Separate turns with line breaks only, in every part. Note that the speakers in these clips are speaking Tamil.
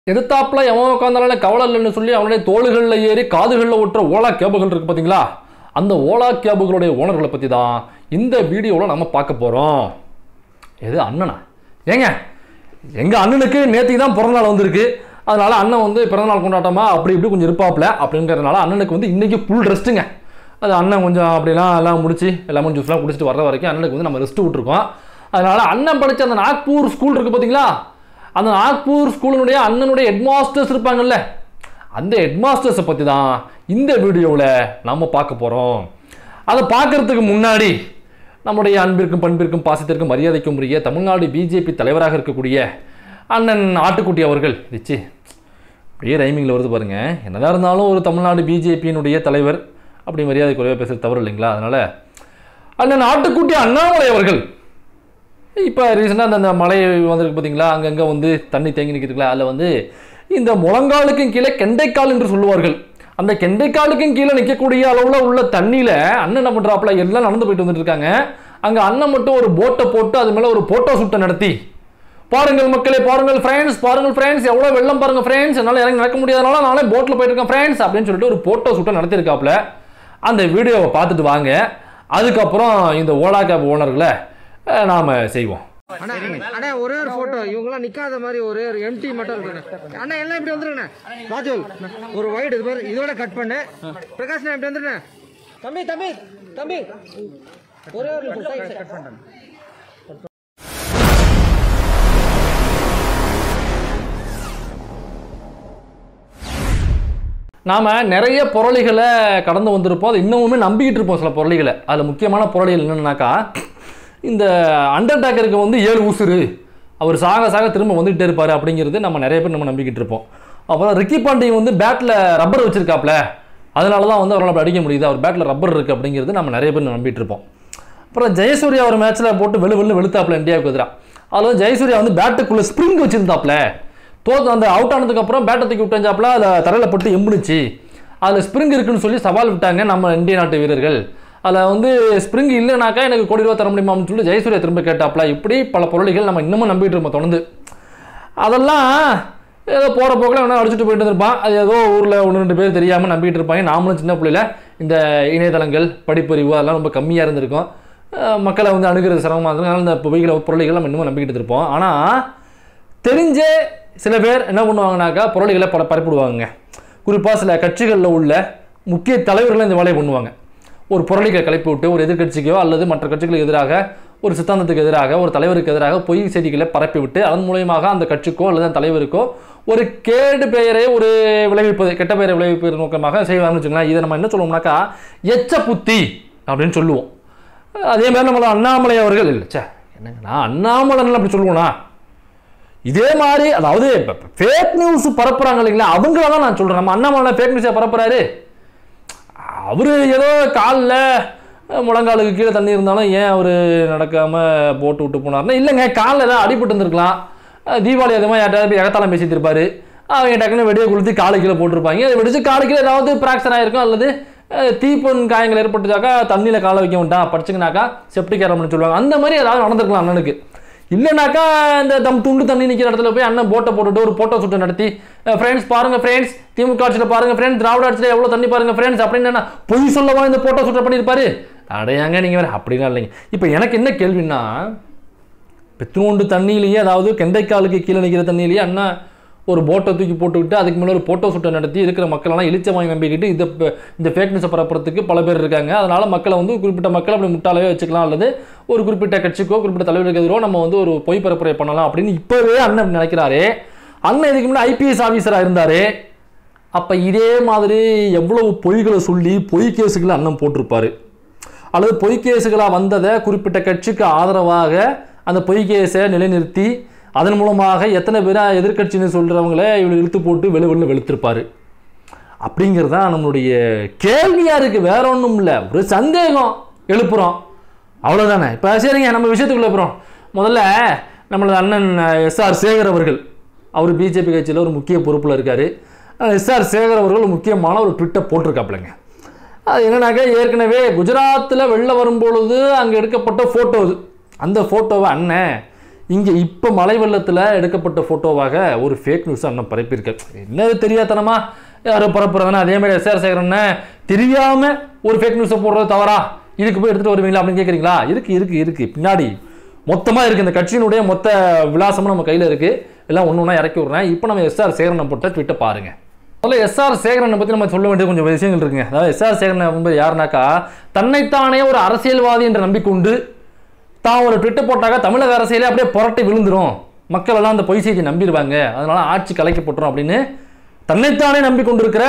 எதிர்த்தாப்புல எவன் உட்காந்தாலும் கவலை இல்லைன்னு சொல்லி அவனுடைய தோள்களில் ஏறி காதுகளில் ஒட்டுற ஓலா கேபுகள் இருக்கு பார்த்தீங்களா அந்த ஓலா கேபுகளுடைய ஓனர்களை பற்றி தான் இந்த வீடியோவில் நம்ம பார்க்க போகிறோம் எது அண்ணனா ஏங்க எங்கள் அண்ணனுக்கு நேற்றுக்கு தான் பிறந்தநாள் வந்திருக்கு அதனால அண்ணன் வந்து பிறந்தநாள் கொண்டாட்டமா அப்படி இப்படி கொஞ்சம் இருப்பாப்ல அப்படிங்கிறதுனால அண்ணனுக்கு வந்து இன்னைக்கு ஃபுல் ரெஸ்ட்டுங்க அது அண்ணன் கொஞ்சம் அப்படிலாம் எல்லாம் முடிச்சு லெமன் ஜூஸ்லாம் குடிச்சிட்டு வர்ற வரைக்கும் அண்ணனுக்கு வந்து நம்ம ரெஸ்ட் விட்டுருக்கோம் அதனால அண்ணன் படித்த அந்த நாக்பூர் ஸ்கூல் இருக்கு பார்த்தீங்களா அந்த நாக்பூர் ஸ்கூலினுடைய அண்ணனுடைய ஹெட்மாஸ்டர்ஸ் இருப்பாங்கல்ல அந்த ஹெட்மாஸ்டர்ஸை பற்றி தான் இந்த வீடியோவில் நம்ம பார்க்க போகிறோம் அதை பார்க்கறதுக்கு முன்னாடி நம்முடைய அன்பிற்கும் பண்பிற்கும் பாசத்திற்கும் மரியாதைக்கும் உரிய தமிழ்நாடு பிஜேபி தலைவராக இருக்கக்கூடிய அண்ணன் ஆட்டுக்குட்டி அவர்கள் ரிச்சி அப்படியே ரைமிங்கில் வருது பாருங்க என்னதான் இருந்தாலும் ஒரு தமிழ்நாடு பிஜேபியினுடைய தலைவர் அப்படி மரியாதை குறைவாக பேசுறது தவறு இல்லைங்களா அதனால அண்ணன் ஆட்டுக்குட்டி அண்ணாமலை அவர்கள் இப்போ ரீசெண்டாக அந்த அந்த மழை வந்திருக்கு பார்த்தீங்களா அங்கங்கே வந்து தண்ணி தேங்கி நிற்கிறதுங்களா அதில் வந்து இந்த முழங்காலுக்கும் கீழே கெண்டைக்கால் என்று சொல்லுவார்கள் அந்த கெண்டைக்காலுக்கும் கீழே நிற்கக்கூடிய அளவில் உள்ள தண்ணியில் அண்ணன் என்ன பண்ணுறாப்புல எல்லாம் நடந்து போயிட்டு வந்துட்டு இருக்காங்க அங்கே அண்ணன் மட்டும் ஒரு போட்டை போட்டு அது மேலே ஒரு போட்டோ ஷூட்டை நடத்தி பாருங்கள் மக்களே பாருங்கள் ஃப்ரெண்ட்ஸ் பாருங்கள் ஃப்ரெண்ட்ஸ் எவ்வளோ வெள்ளம் பாருங்கள் ஃப்ரெண்ட்ஸ் என்னால் இறங்கி நடக்க முடியாதனால நானே போட்டில் போயிட்டு இருக்கேன் ஃப்ரெண்ட்ஸ் அப்படின்னு சொல்லிட்டு ஒரு போட்டோ ஷூட்டை நடத்தியிருக்காப்புல அந்த வீடியோவை பார்த்துட்டு வாங்க அதுக்கப்புறம் இந்த ஓலா கேப் ஓனர்களை நாம் செய்வோம்
அண்ணா அண்ணா ஒரே ஒரு போட்டோ இவங்கெல்லாம் நிக்காத மாதிரி ஒரே ஒரு எம்டி மட்டும் இருக்கணும் அண்ணா எல்லாம் இப்படி வந்துருங்கண்ணா ராஜுல் ஒரு வைடு இது மாதிரி இதோட கட் பண்ணு பிரகாஷ் இப்படி வந்துருண்ணே தம்பி தம்பி தம்பி ஒரே ஒரு கட் பண்ணேன்
நாம் நிறைய பொருளிகளை கடந்து வந்திருப்போம் அது இன்னமுமே நம்பிக்கிட்டு இருப்போம் சில பொருளிகளை அதில் முக்கியமான பொருளிகள் என்னென்னாக்கா இந்த அண்டர்டேக்கருக்கு வந்து ஏழு உசுறு அவர் சாக சாக திரும்ப வந்துகிட்டே இருப்பார் அப்படிங்கிறது நம்ம நிறைய பேர் நம்ம நம்பிக்கிட்டு இருப்போம் அப்புறம் ரிக்கி பாண்டியன் வந்து பேட்டில் ரப்பர் வச்சிருக்காப்ல அதனால தான் வந்து அவரால் அப்படி அடிக்க முடியுது அவர் பேட்டில் ரப்பர் இருக்குது அப்படிங்கிறது நம்ம நிறைய பேர் நம்பிட்டு இருப்போம் அப்புறம் ஜெயசூர்யா ஒரு மேட்ச்சில் போட்டு வெளு வெளு வெளுத்தாப்புல இந்தியாவுக்கு எதிராக அதில் வந்து ஜெயசூர்யா வந்து பேட்டுக்குள்ளே ஸ்ப்ரிங் வச்சிருந்தாப்புல தோத்து அந்த அவுட் ஆனதுக்கப்புறம் பேட்டை தூக்கி விட்டாஞ்சாப்புல அதில் தரையில் பட்டு எம்புனுச்சு அதில் ஸ்ப்ரிங் இருக்குன்னு சொல்லி சவால் விட்டாங்க நம்ம இந்திய நாட்டு வீரர்கள் அதில் வந்து ஸ்ப்ரிங் இல்லைனாக்கா எனக்கு கோடி ரூபா தர முடியுமான்னு சொல்லி ஜெயசூர்யா திரும்ப கேட்டாப்புல இப்படி பல பொருளிகள் நம்ம இன்னமும் நம்பிட்டு இருப்போம் தொடர்ந்து அதெல்லாம் ஏதோ போகிற போக்கில் வேணா அடிச்சுட்டு போயிட்டு இருப்பான் அது ஏதோ ஊரில் ஒன்று ரெண்டு பேர் தெரியாமல் நம்பிட்டு இருப்பாங்க நாமளும் சின்ன பிள்ளையில இந்த இணையதளங்கள் படிப்பறிவு அதெல்லாம் ரொம்ப கம்மியாக இருந்திருக்கும் அஹ் மக்களை வந்து அணுகிறது சிரமமாக இருக்கும் அதனால இந்த பொய்களை பொருளிகளை நம்ம இன்னமும் நம்பிக்கிட்டு இருப்போம் ஆனால் தெரிஞ்சே சில பேர் என்ன பண்ணுவாங்கனாக்கா பொருளிகளை பட பரப்பிடுவாங்க குறிப்பாக சில கட்சிகளில் உள்ள முக்கிய தலைவர்களும் இந்த வேலையை பண்ணுவாங்க ஒரு பொருளிகளை கிளப்பி விட்டு ஒரு எதிர்க்கட்சிக்கோ அல்லது மற்ற கட்சிகளுக்கு எதிராக ஒரு சித்தாந்தத்துக்கு எதிராக ஒரு தலைவருக்கு எதிராக பொய் செய்திகளை பரப்பி விட்டு அதன் மூலியமாக அந்த கட்சிக்கோ அல்லது அந்த தலைவருக்கோ ஒரு கேடு பெயரை ஒரு விளைவிப்பது கெட்ட பெயரை விளைவிப்பது நோக்கமாக செய்வாங்கன்னு வச்சுங்களேன் இதை நம்ம என்ன சொல்லுவோம்னாக்கா எச்ச புத்தி அப்படின்னு சொல்லுவோம் அதே மாதிரி நம்மள அண்ணாமலை அவர்கள் இல்லை ச்சே என்னங்க நான் அண்ணாமலைன்னு அப்படி சொல்லுவேனா இதே மாதிரி அதாவது ஃபேக் நியூஸ் பரப்புறாங்க இல்லைங்களா அவங்கள தான் நான் சொல்கிறேன் நம்ம அண்ணாமலை ஃபேக் நியூஸை பரப்புறாரு அவர் ஏதோ காலில் முழங்காலுக்கு கீழே தண்ணி இருந்தாலும் ஏன் அவர் நடக்காமல் போட்டு விட்டு போனார்னா இல்லைங்க காலில் ஏதாவது அடிபட்டு இருந்திருக்கலாம் அஹ் தீபாவளி அதிகமாக யார்ட்டாவது எகத்தாலம் பேசிட்டு இருப்பாரு அவங்க டக்குன்னு வெடியை கொளுத்தி காலு கீழே போட்டிருப்பாங்க அதை வெடிச்சு காலு கீழே ஏதாவது ஃப்ராக்சர் ஆயிருக்கும் அல்லது அஹ், தீப்பொன் காயங்கள் ஏற்பட்டுச்சாக்கா தண்ணியில் காலை வைக்க வேண்டாம் படிச்சுங்கனாக்கா செப்டிக் ஆரம்னு சொல்லுவாங்க அந்த மாதிரி ஏதாவது நடந்திருக்கலாம் அண்ணனுக்கு இல்லைனாக்கா இந்த தம் துண்டு தண்ணி நிற்கிற இடத்துல போய் அண்ணன் போட்டை போட்டுட்டு ஒரு போட்டோ சுட்டை நடத்தி ஃப்ரெண்ட்ஸ் பாருங்க ஃப்ரெண்ட்ஸ் திமுக ஆட்சியில் பாருங்க ஃப்ரெண்ட்ஸ் திராவிட ஆட்சியில் எவ்வளோ தண்ணி பாருங்க ஃப்ரெண்ட்ஸ் அப்படின்னு என்ன பொய் சொல்லவா இந்த போட்டோ சுட்டை பண்ணியிருப்பாரு அடையாங்க நீங்கள் வேறு அப்படிலாம் இல்லைங்க இப்போ எனக்கு என்ன கேள்வின்னா பெத்னோண்டு தண்ணியிலேயே அதாவது கெண்டைக்காலுக்கு கீழே நிற்கிற தண்ணியிலேயே அண்ணா ஒரு போட்டை தூக்கி போட்டுக்கிட்டு அதுக்கு மேலே ஒரு போட்டோ சுட்டை நடத்தி இருக்கிற மக்களெல்லாம் இழிச்ச வாங்கி நம்பிக்கிட்டு இதை ப- இந்த ஃபேக் நியூஸை பரப்புறதுக்கு பல பேர் இருக்காங்க அதனால் மக்களை வந்து குறிப்பிட்ட மக்களை அப்படி முட்டாளவே வச்சுக்கலாம் அல்லது ஒரு குறிப்பிட்ட கட்சிக்கோ குறிப்பிட்ட தலைவருக்கு எதிரோ நம்ம வந்து ஒரு பொய் பரப்புரை பண்ணலாம் அப்படின்னு இப்போவே அண்ணன் நினைக்கிறாரே அண்ணன் இதுக்கு முன்னாடி ஐபிஎஸ் ஆஃபீஸராக இருந்தார் அப்போ இதே மாதிரி எவ்வளவு பொய்களை சொல்லி பொய் கேஸுகளை அண்ணன் போட்டிருப்பாரு அல்லது பொய் கேஸுகளாக வந்ததை குறிப்பிட்ட கட்சிக்கு ஆதரவாக அந்த பொய் கேஸை நிலைநிறுத்தி அதன் மூலமாக எத்தனை பேரை எதிர்க்கட்சின்னு சொல்கிறவங்கள இவ்வளோ இழுத்து போட்டு வெளு வெளில வெளுத்திருப்பாரு அப்படிங்கிறது தான் நம்மளுடைய கேள்வியாக இருக்குது வேற ஒன்றும் இல்லை ஒரு சந்தேகம் எழுப்புகிறோம் அவ்வளோதானே இப்போ சரிங்க நம்ம விஷயத்துக்குள்ள போகிறோம் முதல்ல நம்மளது அண்ணன் எஸ்ஆர் சேகர் அவர்கள் அவர் பிஜேபி கட்சியில் ஒரு முக்கிய பொறுப்பில் இருக்கார் எஸ்ஆர் சேகர் அவர்கள் ஒரு முக்கியமான ஒரு ட்விட்டை போட்டிருக்காப்புலங்க அது என்னன்னாக்கா ஏற்கனவே குஜராத்தில் வெளில வரும்பொழுது அங்கே எடுக்கப்பட்ட ஃபோட்டோ அது அந்த ஃபோட்டோவை அண்ணன் இங்கே இப்போ மழை வெள்ளத்தில் எடுக்கப்பட்ட ஃபோட்டோவாக ஒரு ஃபேக் நியூஸ் அண்ணன் பரப்பியிருக்க என்னது தெரியாதனமா யாரோ பரப்புறதுன்னா அதே மாதிரி எஸ்ஆர் சேகரன்னு தெரியாமல் ஒரு ஃபேக் நியூஸை போடுறது தவறா இதுக்கு போய் எடுத்துகிட்டு வருவீங்களா அப்படின்னு கேட்குறீங்களா இருக்கு இருக்கு இருக்கு பின்னாடி மொத்தமாக இருக்குது இந்த கட்சியினுடைய மொத்த விலாசமும் நம்ம கையில் இருக்குது எல்லாம் ஒன்று ஒன்றா இறக்கி விட்றேன் இப்போ நம்ம எஸ்ஆர் சேகரனை போட்ட ட்விட்டை பாருங்கள் முதல்ல எஸ்ஆர் சேகரனை பற்றி நம்ம சொல்ல வேண்டிய கொஞ்சம் விஷயங்கள் இருக்குங்க அதாவது எஸ்ஆர் சேகரன் என்பது யாருனாக்கா தன்னைத்தானே ஒரு அரசியல்வாதி என்று நம்பிக்கொண்டு தான் ஒரு ட்விட்டர் போட்டாக்க தமிழக அரசியலே அப்படியே புரட்டி விழுந்துரும் மக்கள் எல்லாம் அந்த பொய் செய்தி நம்பிடுவாங்க அதனால ஆட்சி கலைக்கப்பட்டுரும் அப்படின்னு தன்னைத்தானே நம்பிக்கொண்டிருக்கிற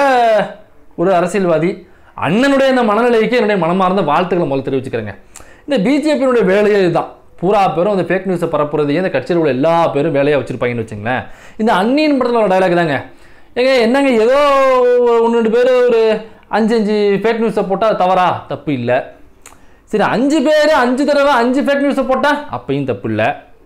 ஒரு அரசியல்வாதி அண்ணனுடைய இந்த மனநிலைக்கு என்னுடைய மனமார்ந்த வாழ்த்துக்களை முதல்ல தெரிவிச்சுக்கிறேங்க இந்த பிஜேபியினுடைய வேலையே இதுதான் பூரா பேரும் அந்த ஃபேக் நியூஸை பரப்புறதையே இந்த கட்சியில் உள்ள எல்லா பேரும் வேலையாக வச்சிருப்பாங்கன்னு வச்சுங்களேன் இந்த அன்னியின் படத்தில் ஒரு டைலாக் தாங்க ஏங்க என்னங்க ஏதோ ஒன்று ரெண்டு பேர் ஒரு அஞ்சு அஞ்சு ஃபேக் நியூஸை போட்டால் தவறா தப்பு இல்லை சரி அஞ்சு பேர் அஞ்சு தடவை அஞ்சு ஃபேக் நியூஸை போட்டால் அப்பயும் தப்பு இல்லை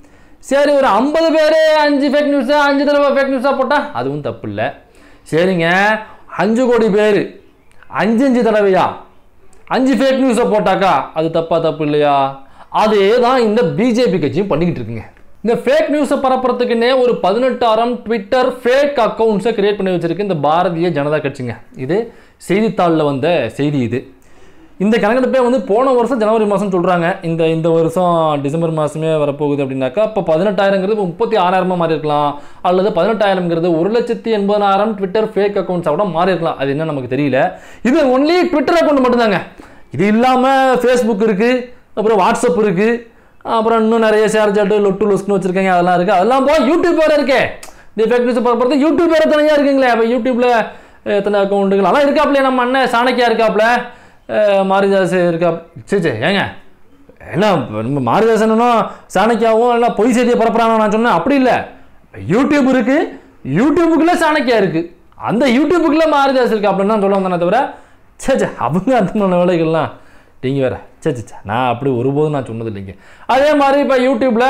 சரி ஒரு ஐம்பது பேர் அஞ்சு ஃபேக் நியூஸை அஞ்சு தடவை ஃபேக் நியூஸாக போட்டால் அதுவும் தப்பு இல்லை சரிங்க அஞ்சு கோடி பேர் அஞ்சு அஞ்சு தடவையா அஞ்சு ஃபேக் நியூஸை போட்டாக்கா அது தப்பா தப்பு இல்லையா அதே தான் இந்த பிஜேபி கட்சியும் பண்ணிக்கிட்டு இருக்குங்க இந்த ஃபேக் நியூஸை பரப்புறதுக்குன்னே ஒரு பதினெட்டாயிரம் ட்விட்டர் ஃபேக் அக்கௌண்ட்ஸை கிரியேட் பண்ணி வச்சிருக்கு இந்த பாரதிய ஜனதா கட்சிங்க இது செய்தித்தாளில் வந்த செய்தி இது இந்த கணக்கெடுப்பே வந்து போன வருஷம் ஜனவரி மாதம் சொல்கிறாங்க இந்த இந்த வருஷம் டிசம்பர் மாதமே வரப்போகுது அப்படின்னாக்கா இப்போ பதினெட்டாயிரங்கிறது இப்போ முப்பத்தி ஆறாயிரமா மாறி இருக்கலாம் அல்லது பதினெட்டாயிரங்கிறது ஒரு லட்சத்தி எண்பதாயிரம் ட்விட்டர் ஃபேக் அக்கௌண்ட்ஸாக கூட மாறி இருக்கலாம் அது என்ன நமக்கு தெரியல இது ஒன்லி ட்விட்டர் அக்கௌண்ட் மட்டும்தாங்க இது இல்லாமல் ஃபேஸ்புக் இருக்குது அப்புறம் வாட்ஸ்அப் இருக்குது அப்புறம் இன்னும் நிறைய ஷேர் சாட்டு லொட்டு லொஸ்ட்னு வச்சுருக்காங்க அதெல்லாம் இருக்குது அதெல்லாம் போக யூடியூப் வேறு இருக்கே இந்த ஃபேக் நியூஸ் பார்க்குறது யூடியூப் வேறு தனியாக இருக்குங்களே அப்போ யூடியூப்பில் எத்தனை அக்கௌண்ட்டுகள் அதெல்லாம் இருக்காப்லையே நம்ம அண்ணன் சாணக்கியா இருக்காப்புல அஹ் மாரிதாஸ் இருக்கா சரி சரி ஏங்க என்ன நம்ம மாரிதாசனும் சாணக்கியாவும் எல்லாம் பொய் செய்தியை பரப்புறாங்க நான் சொன்னேன் அப்படி இல்லை யூடியூப் இருக்கு யூடியூபுக்குள்ள சாணக்கியா இருக்கு அந்த யூடியூபுக்குள்ள மாரிதாஸ் இருக்கு அப்படின்னு தான் சொல்ல வந்தேனே தவிர சே சே அவங்க அந்த மாதிரி வேலைகள்லாம் நீங்கள் வேற சே சே சே, நான் அப்படி ஒருபோதும் நான் சொன்னது இல்லைங்க அதே மாதிரி இப்போ யூடியூப்பில்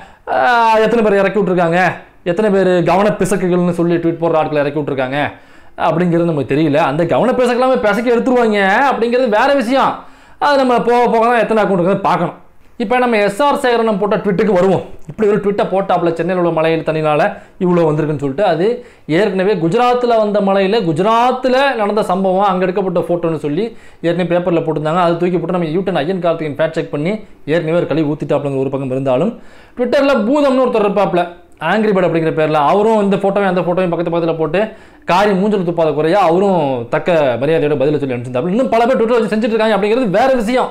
எத்தனை பேர் இறக்கி விட்ருக்காங்க எத்தனை பேர் கவன பிசக்குகள்னு சொல்லி ட்வீட் போடுற ஆட்களை இறக்கி விட்ருக்காங்க அப்படிங்கிறது நமக்கு தெரியல அந்த கவன பிசக்கெல்லாமே பிசக்கி எடுத்துருவாங்க அப்படிங்கிறது வேற விஷயம் அது நம்ம போக போக தான் எத்தனை அக்கௌண்ட் இருக்கிறது பார்க்கணும் இப்போ நம்ம எஸ்ஆர் சேகரனம் போட்ட ட்விட்டுக்கு வருவோம் இப்படி ஒரு ட்விட்டை போட்டாப்புல சென்னையில் உள்ள மலையில் தண்ணினால இவ்வளோ வந்திருக்குன்னு சொல்லிட்டு அது ஏற்கனவே குஜராத்தில் வந்த மலையில் குஜராத்தில் நடந்த சம்பவம் அங்கே எடுக்கப்பட்ட ஃபோட்டோன்னு சொல்லி ஏற்கனவே பேப்பரில் போட்டிருந்தாங்க அது தூக்கி போட்டு நம்ம யூட்டன் ஐயன் கார்த்திகன் ஃபேட் செக் பண்ணி ஏற்கனவே ஒரு கழுவி ஊற்றிட்டாப்புலங்க ஒரு பக்கம் இருந்தாலும் ட்விட்டரில் பூதம்னு ஒருத்தர் இருப்பாப்புல ஆங்கிரி பேர்ட் அப்படிங்கிற பேரில் அவரும் இந்த ஃபோட்டோவையும் அந்த ஃபோட்டோவையும் பக்கத்து பக்கத்தில் போட்டு காரி மூஞ்சல் துப்பாத குறையா அவரும் தக்க மரியாதையோட பதில சொல்லி அனுப்பிச்சிருந்தாப்புல இன்னும் பல பேர் ட்விட்டர் வச்சு செஞ்சுட்டு இருக்காங்க அப்படிங்கிறது வேற விஷயம்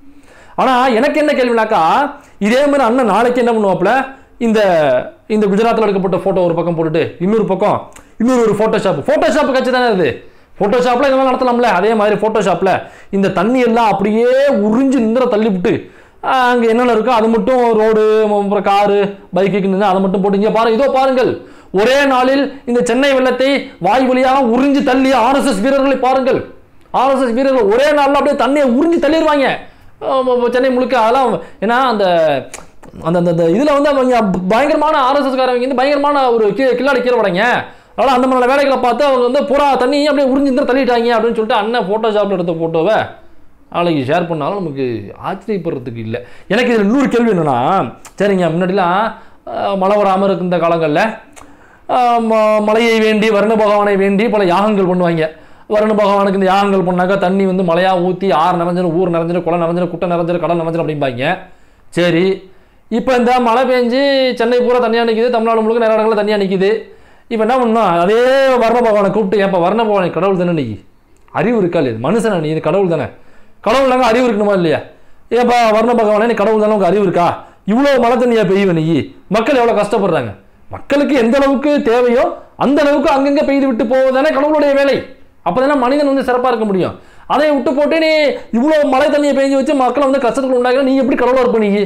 ஆனால் எனக்கு என்ன கேள்வினாக்கா இதே மாதிரி அண்ணன் நாளைக்கு என்ன பண்ணுவாப்புல இந்த இந்த குஜராத்தில் எடுக்கப்பட்ட ஃபோட்டோ ஒரு பக்கம் போட்டுட்டு இன்னொரு பக்கம் இன்னொரு ஒரு ஃபோட்டோஷாப் ஃபோட்டோஷாப் கட்சி தானே இது ஃபோட்டோஷாப்பில் இதெல்லாம் நடத்தலாம்ல அதே மாதிரி ஃபோட்டோஷாப்பில் இந்த தண்ணி எல்லாம் அப்படியே உறிஞ்சு நிந்திர தள்ளிவிட்டு அங்கே என்னென்ன இருக்கோ அது மட்டும் ரோடு அப்புறம் காரு பைக்குக்கு நின்று அதை மட்டும் போட்டு இங்கே பாருங்க இதோ பாருங்கள் ஒரே நாளில் இந்த சென்னை வெள்ளத்தை வாய் வழியாக உறிஞ்சு தள்ளிய ஆர்எஸ்எஸ் வீரர்களை பாருங்கள் ஆர்எஸ்எஸ் வீரர்கள் ஒரே நாளில் அப்படியே தண்ணியை உறிஞ்சு தள்ளிடுவாங்க ஆமா, சென்னை முழுக்க அதெல்லாம் ஏன்னா அந்த அந்த அந்த அந்த இதில் வந்து அவங்க பயங்கரமான ஆர்எஸ்எஸ்காரங்க வந்து பயங்கரமான ஒரு கீ கில்லாடி கீழே வடைங்க அதனால் அந்த மாதிரி வேலைகளை பார்த்து அவங்க வந்து பூரா தண்ணி அப்படியே உறிஞ்சு இந்த தள்ளிட்டாங்க அப்படின்னு சொல்லிட்டு அண்ணன் ஃபோட்டோஷாப்பில் எடுத்த ஃபோட்டோவை நாளைக்கு ஷேர் பண்ணாலும் நமக்கு ஆச்சரியப்படுறதுக்கு இல்லை எனக்கு இதில் இன்னொரு கேள்வி என்னன்னா சரிங்க முன்னாடிலாம் அஹ், மழை வராமல் இருக்க இந்த காலங்களில் ஆஹ் ம- மலையை வேண்டி வருண பகவானை வேண்டி பல யாகங்கள் பண்ணுவாங்க வருண பகவானுக்கு இந்த யாகங்கள் பண்ணாக்கா தண்ணி வந்து மழையா ஊற்றி ஆறு நிறைஞ்சிடும் ஊர் நிறைஞ்சிடும் குளம் நிறைஞ்சிடும் குட்டை நிறைஞ்சிடும் கடல் நிறைஞ்சிடும் அப்படிம்பாங்க சரி இப்போ இந்த மழை பெஞ்சு சென்னை பூரா தண்ணியாக நிற்கிது தமிழ்நாடு முழுக்க நிறைய இடங்களில் தண்ணியாக நிற்கிது இப்போ என்ன பண்ணணும் அதே வர்ண பகவானை கூப்பிட்டு ஏப்பா வர்ண பகவானை கடவுள் தானே நீ அறிவு இருக்கா இல்லையா மனுஷனா நீ இது கடவுள் தானே கடவுள் நாங்கள் அறிவு இருக்கணுமா இல்லையா ஏப்பா வர்ண பகவானே நீ கடவுள் தானே உங்க அறிவு இருக்கா இவ்வளோ மழை தண்ணியா பெய்யுவ நீ மக்கள் எவ்வளோ கஷ்டப்படுறாங்க மக்களுக்கு எந்த அளவுக்கு தேவையோ அந்த அளவுக்கு அங்கங்கே பெய்து விட்டு போவதானே கடவுளுடைய வேலை அப்பதானே மனிதன் வந்து சிறப்பாக இருக்க முடியும் அதை விட்டு போட்டு நீ இவ்வளோ மழை தண்ணியை பெஞ்சு வச்சு மக்களை வந்து கஷ்டத்துக்கு உண்டாக்கிற நீ எப்படி கடவுளாக இருப்ப நீ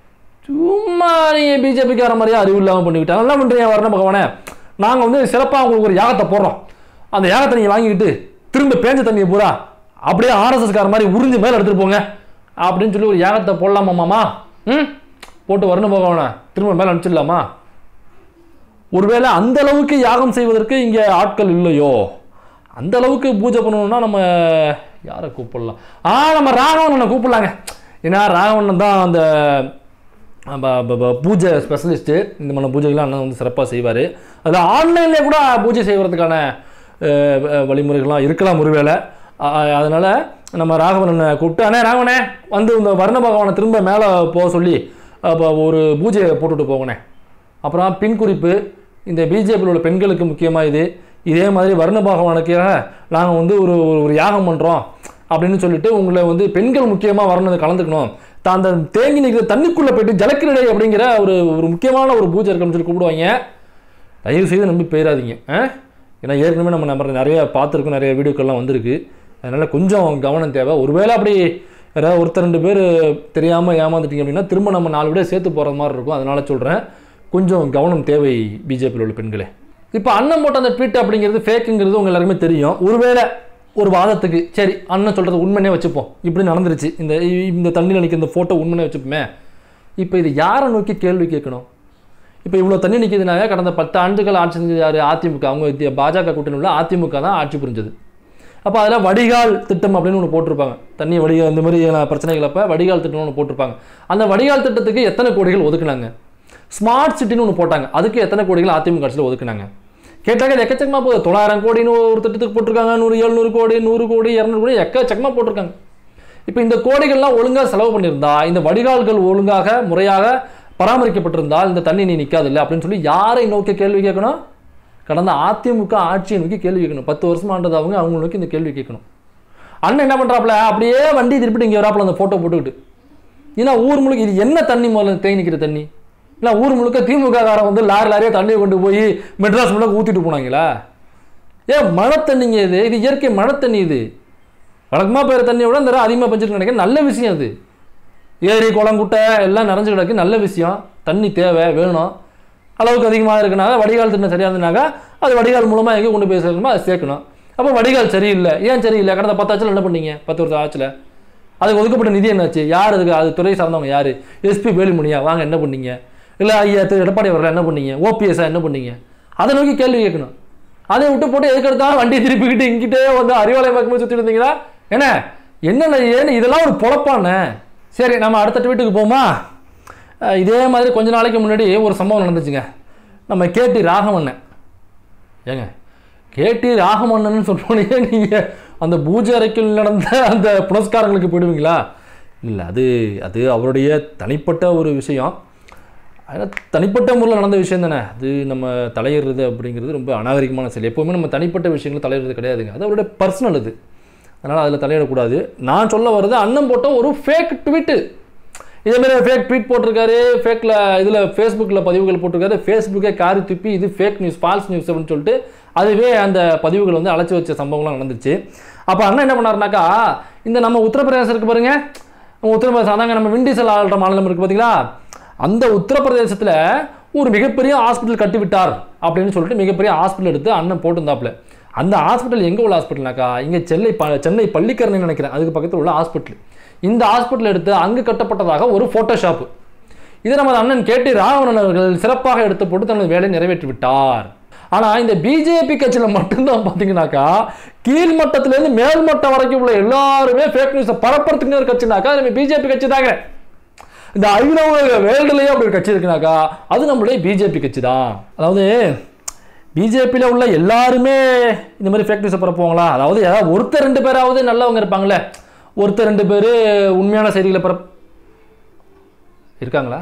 சும்மா நீங்கள் பிஜேபிக்கார மாதிரியே அறிவு இல்லாமல் பண்ணிக்கிட்டாங்க என்ன பண்ணுறீங்க வர்ண பகவானே நாங்கள் வந்து சிறப்பாக உங்களுக்கு ஒரு யாகத்தை போடுறோம் அந்த யாகத்தை நீங்கள் வாங்கிக்கிட்டு திரும்ப பேஞ்ச தண்ணியை பூரா அப்படியே ஆர்எஸ்எஸ்கார மாதிரி உறிஞ்சு மேலே எடுத்துகிட்டு போங்க அப்படின்னு சொல்லி ஒரு யாகத்தை போடலாமா மாமா ம் போட்டு வர்ண பகவானை திரும்ப மேலே அனுப்பிச்சிடலாமா ஒருவேளை அந்த அளவுக்கு யாகம் செய்வதற்கு இங்கே ஆட்கள் இல்லையோ அந்த அளவுக்கு பூஜை பண்ணணும்னா நம்ம யாரை கூப்பிடலாம் ஆ நம்ம ராகவண்ணனை கூப்பிடலாங்க ஏன்னா ராகவண்ணன் தான் அந்த ப- ப- ப- பூஜை ஸ்பெஷலிஸ்ட்டு இந்த மாதிரி பூஜைகள்லாம் அண்ணன் வந்து சிறப்பாக செய்வார் அதில் ஆன்லைன்லேயே கூட பூஜை செய்வதற்கான அஹ், அஹ், வழிமுறைகள்லாம் இருக்கலாம் ஒருவேளை அதனால் நம்ம ராகவனை கூப்பிட்டு அண்ணே ராகவனே வந்து இந்த வர்ண பகவானை திரும்ப மேலே போக சொல்லி அப்போ ஒரு பூஜையை போட்டுட்டு போகணே அப்புறம் பின் குறிப்பு இந்த பிஜேபியில் உள்ள பெண்களுக்கு முக்கியமாக இது இதே மாதிரி வர்ண பகவானுக்காக நாங்கள் வந்து ஒரு ஒரு- ஒரு யாகம் பண்ணுறோம் அப்படின்னு சொல்லிட்டு உங்களை வந்து பெண்கள் முக்கியமாக வரணும் கலந்துக்கணும் தான் அந்த தேங்கி நிற்கிற தண்ணிக்குள்ளே போயிட்டு ஜலக்கிரடை அப்படிங்கிற ஒரு ஒரு முக்கியமான ஒரு பூஜை இருக்குன்னு சொல்லி கூப்பிடுவாங்க தயவு செய்து நம்பி போயிடாதீங்க ஆ ஏன்னா ஏற்கனவே நம்ம நம்ம நிறைய பார்த்துருக்கோம் நிறைய வீடியோக்கள்லாம் வந்திருக்கு அதனால் கொஞ்சம் கவனம் தேவை ஒருவேளை அப்படி யாராவது ஒருத்தர் ரெண்டு பேர் தெரியாமல் ஏமாந்துட்டீங்க அப்படின்னா திரும்ப நம்ம நாலு விட சேர்த்து போகிற மாதிரி இருக்கும் அதனால சொல்கிறேன் கொஞ்சம் கவனம் தேவை பிஜேபியில் உள்ள பெண்களே இப்போ அண்ணன் போட்ட அந்த ட்வீட் அப்படிங்கிறது ஃபேக்குங்கிறது உங்க எல்லாருமே தெரியும் ஒருவேளை ஒரு வாதத்துக்கு சரி அண்ணன் சொல்கிறது உண்மைனே வச்சுப்போம் இப்படி நடந்துருச்சு இந்த இந்த தண்ணியில் நிற்கிற இந்த ஃபோட்டோ உண்மைனே வச்சுப்போமே இப்போ இது யாரை நோக்கி கேள்வி கேட்கணும் இப்போ இவ்வளோ தண்ணி நிற்கிதுனாக்க கடந்த பத்து ஆண்டுகள் ஆட்சி செஞ்சது யார் அதிமுக அவங்க வித்திய- பாஜக கூட்டணி உள்ள அதிமுக தான் ஆட்சி புரிஞ்சது அப்போ அதில் வடிகால் திட்டம் அப்படின்னு ஒன்று போட்டிருப்பாங்க தண்ணி வடிகால் இந்த மாதிரி பிரச்சனைகள் அப்போ வடிகால் திட்டம்னு ஒன்று போட்டிருப்பாங்க அந்த வடிகால் திட்டத்துக்கு எத்தனை கோடிகள் ஒதுக்குனாங்க ஸ்மார்ட் சிட்டின்னு ஒன்று போட்டாங்க அதுக்கு எத்தனை கோடிகள் அதிமுக ஆட்சியில் ஒதுக்குனாங்க கேட்டாங்க இது எக்கச்சக்கமாக போகுது தொள்ளாயிரம் கோடின்னு ஒரு திட்டத்துக்கு போட்டிருக்காங்க நூறு எழுநூறு கோடி நூறு கோடி இரநூறு கோடி எக்கச்சக்கமாக போட்டிருக்காங்க இப்போ இந்த கோடிகள்லாம் ஒழுங்காக செலவு பண்ணியிருந்தா இந்த வடிகால்கள் ஒழுங்காக முறையாக பராமரிக்கப்பட்டிருந்தால் இந்த தண்ணி நீ நிற்காது இல்லை அப்படின்னு சொல்லி யாரை நோக்கி கேள்வி கேட்கணும் கடந்த அதிமுக ஆட்சியை நோக்கி கேள்வி கேட்கணும் பத்து வருஷமா ஆண்டது அவங்க அவங்க நோக்கி இந்த கேள்வி கேட்கணும் அண்ணன் என்ன பண்ணுறாப்புல அப்படியே வண்டி திருப்பிட்டு இங்கே வராப்புல அந்த ஃபோட்டோ போட்டுக்கிட்டு ஏன்னா ஊர் முழுக்க இது என்ன தண்ணி முதல்ல தேங்கி நிற்கிற தண்ணி இல்லை ஊர் முழுக்க திமுக காரன் வந்து லாரி லாரியாக தண்ணியை கொண்டு போய் மெட்ராஸ் முழுக்க ஊற்றிட்டு போனாங்களா ஏன் மழை தண்ணிங்க இது இது இயற்கை மழை தண்ணி இது வழக்கமாக பெய்கிற தண்ணியை விட இந்த தடவை அதிகமாக பெஞ்சிருக்கு நினைக்கிறேன் நல்ல விஷயம் அது ஏரி குளம் குட்டை எல்லாம் நிறைஞ்சு கிடக்கு நல்ல விஷயம் தண்ணி தேவை வேணும் அளவுக்கு அதிகமாக இருக்குனால வடிகால் திட்டம் சரியாக இருந்ததுனாக்கா அது வடிகால் மூலமாக எங்கே கொண்டு போய் சேர்க்கணுமோ அதை சேர்க்கணும் அப்போ வடிகால் சரியில்லை ஏன் சரியில்லை கடந்த பத்து ஆச்சில் என்ன பண்ணீங்க பத்து வருஷம் ஆச்சில் அதுக்கு ஒதுக்கப்பட்ட நிதி என்னாச்சு யார் அதுக்கு அது துறை சார்ந்தவங்க யார் எஸ்பி வேலுமணியா வாங்க என்ன பண்ணீங்க இல்லை ஐயா திரு எடப்பாடி அவர்கள் என்ன பண்ணீங்க ஓபிஎஸ்ஸா என்ன பண்ணீங்க அதை நோக்கி கேள்வி கேட்கணும் அதை விட்டு போட்டு எதுக்கு எடுத்தாலும் வண்டியை திருப்பிக்கிட்டு இங்கிட்டே வந்து அறிவாலயம் பக்கமே சுற்றிட்டு இருந்தீங்களா என்ன என்னென்ன ஏன்னு இதெல்லாம் ஒரு பொழப்பானே சரி நம்ம அடுத்த வீட்டுக்கு போமா அஹ் இதே மாதிரி கொஞ்ச நாளைக்கு முன்னாடி ஒரு சம்பவம் நடந்துச்சுங்க நம்ம கேடி ராகவண்ணன் ஏங்க கேடி ராகமன்னன் சொன்னோடனே நீங்கள் அந்த பூஜை அறைக்குள் நடந்த அந்த புனஸ்காரங்களுக்கு போயிடுவீங்களா இல்லை அது அது அவருடைய தனிப்பட்ட ஒரு விஷயம் அதனால் தனிப்பட்ட முறையில் நடந்த விஷயம் தானே அது நம்ம தலையிடுறது அப்படிங்கிறது ரொம்ப அநாகரிகமான செயல் எப்போவுமே நம்ம தனிப்பட்ட விஷயங்கள் தலையிடுறது கிடையாதுங்க அது அவருடைய பர்சனல் அது அதனால் அதில் தலையிடக்கூடாது நான் சொல்ல வர்றது அண்ணன் போட்ட ஒரு ஃபேக் ட்வீட்டு இதே மாதிரி ஃபேக் ட்வீட் போட்டிருக்காரு ஃபேக்கில் இதில் ஃபேஸ்புக்கில் பதிவுகள் போட்டிருக்காரு ஃபேஸ்புக்கே காரி துப்பி இது ஃபேக் நியூஸ் ஃபால்ஸ் நியூஸ் அப்படின்னு சொல்லிட்டு அதுவே அந்த பதிவுகள் வந்து அழைச்சி வச்ச சம்பவம்லாம் நடந்துச்சு அப்போ அண்ணன் என்ன பண்ணாருனாக்கா இந்த நம்ம உத்தரப்பிரதேசம் இருக்கு பாருங்க நம்ம உத்தரப்பிரதேசம் அதாங்க நம்ம விண்டிசல் ஆள்ற மாநிலம் இருக்கு பார்த்தீங்களா அந்த உத்தரப்பிரதேசத்தில் ஒரு மிகப்பெரிய ஹாஸ்பிட்டல் கட்டி விட்டார் அப்படின்னு சொல்லிட்டு மிகப்பெரிய ஹாஸ்பிட்டல் எடுத்து அண்ணன் போட்டிருந்தாப்புல அந்த ஹாஸ்பிட்டல் எங்கே உள்ள ஹாஸ்பிட்டல்னாக்கா இங்கே சென்னை ப சென்னை பள்ளிக்கரணை நினைக்கிறேன் அதுக்கு பக்கத்தில் உள்ள ஹாஸ்பிட்டல் இந்த ஹாஸ்பிட்டல் எடுத்து அங்கு கட்டப்பட்டதாக ஒரு ஃபோட்டோஷாப்பு இதை நமது அண்ணன் கேட்டி ராவணன் அவர்கள் சிறப்பாக எடுத்து போட்டு தனது வேலையை நிறைவேற்றி விட்டார் ஆனா இந்த பிஜேபி கட்சியில மட்டும்தான் பாத்தீங்கன்னாக்கா கீழ்மட்டத்திலேருந்து மேல்மட்டம் வரைக்கும் உள்ள எல்லாருமே ஃபேக் நியூஸை பரப்புறதுக்கு ஒரு கட்சினாக்கா அது நம்ம பிஜேபி கட்சி தாங்க இந்த ஐநூறு வேர்ல்டுலேயே அப்படி ஒரு கட்சி இருக்குனாக்கா அது நம்மளுடைய பிஜேபி கட்சி தான் அதாவது பிஜேபியில் உள்ள எல்லாருமே இந்த மாதிரி ஃபேக் நியூஸை பரப்புவாங்களா அதாவது ஏதாவது ஒருத்தர் ரெண்டு பேராவது நல்லவங்க இருப்பாங்களே ஒருத்தர் ரெண்டு பேர் உண்மையான செய்திகளை பரப் இருக்காங்களா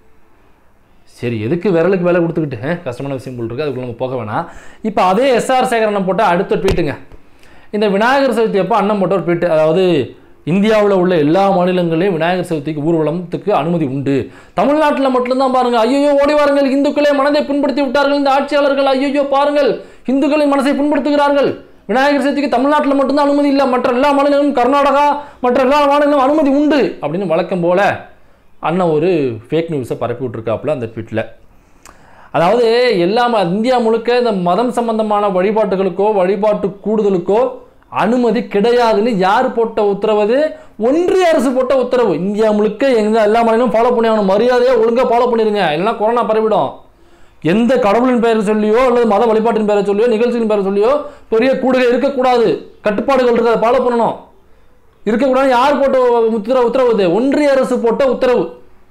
சரி எதுக்கு விரலுக்கு வேலை கொடுத்துக்கிட்டு ஆ, கஷ்டமான விஷயம் போல் இருக்கு அதுக்குள்ள நம்ம போக வேணாம் இப்போ அதே எஸ்ஆர் சேகரனை போட்ட அடுத்த ட்வீட்டுங்க இந்த விநாயகர் சதுர்த்தி அப்போ அண்ணன் போட்ட ஒரு ட்வீட் அதாவது இந்தியாவில் உள்ள எல்லா மாநிலங்களையும் விநாயகர் சதுர்த்திக்கு ஊர்வலத்துக்கு அனுமதி உண்டு தமிழ்நாட்டில் மட்டும்தான் பாருங்க ஐயோ ஓடி வாருங்கள் இந்துக்களே மனதை புண்படுத்தி விட்டார்கள் இந்த ஆட்சியாளர்கள் ஐயோ பாருங்கள் இந்துக்களின் மனசை புண்படுத்துகிறார்கள் விநாயகர் சதுர்த்திக்கு தமிழ்நாட்டில் மட்டும்தான் அனுமதி இல்லை மற்ற எல்லா மாநிலங்களும் கர்நாடகா மற்ற எல்லா மாநிலங்களும் அனுமதி உண்டு அப்படின்னு வழக்கம் போல அண்ணன் ஒரு ஃபேக் நியூஸை பரப்பி விட்ருக்காப்புல அந்த ட்வீட்டில் அதாவது எல்லாம் இந்தியா முழுக்க இந்த மதம் சம்பந்தமான வழிபாட்டுகளுக்கோ வழிபாட்டு கூடுதலுக்கோ அனுமதி கிடையாதுன்னு யார் போட்ட உத்தரவு அது? ஒன்றிய அரசு போட்ட உத்தரவு இந்தியா முழுக்க எங்க எல்லா மாநிலமும் ஃபாலோ பண்ணி ஆகணும் மரியாதையை ஒழுங்கா ஃபாலோ பண்ணிருங்க இல்லைன்னா கொரோனா பரவிடும் எந்த கடவுளின் பெயரை சொல்லியோ அல்லது மத வழிபாட்டின் பெயரை சொல்லியோ நிகழ்ச்சியின் பெயரை சொல்லியோ பெரிய கூடுகை இருக்கக்கூடாது கட்டுப்பாடுகள் இருக்கு அதை ஃபாலோ பண்ணணும் இருக்கக்கூடாது யார் போட்ட உத்தரவு உத்தரவு இது ஒன்றிய அரசு போட்ட உத்தரவு